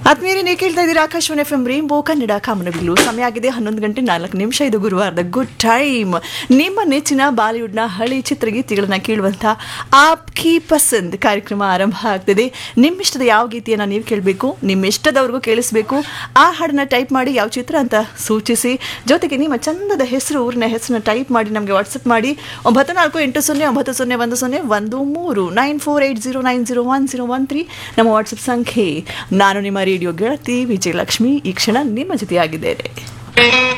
ಆತ್ಮೀಯರೇ ನೀವು ಕೇಳ್ತಾ ಇದ್ದೀರಾ Akashvani F M rainbow Kannada ಕಾಮನಬಿಲ್ಲು ಸಮಯ ಆಗಿದೆ ಹನ್ನೊಂದು ಗಂಟೆ ನಾಲ್ಕು ನಿಮಿಷ ಇದು ಗುರುವಾರದ ಗುಡ್ ಟೈಮ್ ನಿಮ್ಮ ನೆಚ್ಚಿನ ಬಾಲಿವುಡ್ನ ಹಳೆ ಚಿತ್ರಗೀತೆಗಳನ್ನ ಕೇಳುವಂಥ ಆಪ್ ಕಿ ಪಸಂದ್ ಕಾರ್ಯಕ್ರಮ ಆರಂಭ ಆಗ್ತಿದೆ ನಿಮ್ಮಿಷ್ಟದ ಯಾವ ಗೀತೆಯನ್ನು ನೀವು ಕೇಳಬೇಕು ನಿಮ್ಮ ಇಷ್ಟದವ್ರಿಗೂ ಕೇಳಿಸ್ಬೇಕು ಆ ಹಾಡನ್ನ ಟೈಪ್ ಮಾಡಿ ಯಾವ ಚಿತ್ರ ಅಂತ ಸೂಚಿಸಿ ಜೊತೆಗೆ ನಿಮ್ಮ ಚಂದದ ಹೆಸರು ಊರಿನ ಹೆಸರನ್ನ ಟೈಪ್ ಮಾಡಿ ನಮಗೆ ವಾಟ್ಸಪ್ ಮಾಡಿ ಒಂಬತ್ತು ನಾಲ್ಕು ಎಂಟು ಸೊನ್ನೆ ಒಂಬತ್ತು ಸೊನ್ನೆ ಒಂದು ಸೊನ್ನೆ ಒಂದು ಮೂರು nine four eight zero nine zero one zero one three ನಮ್ಮ ವಾಟ್ಸಪ್ ಸಂಖ್ಯೆ ನಾನು ನಿಮ್ಮ ರೇಡಿಯೋ ಗೆಳತಿ ವಿಜಯಲಕ್ಷ್ಮಿ ಈ ಕ್ಷಣ ನಿಮ್ಮ ಜೊತೆಯಾಗಿದ್ದೇನೆ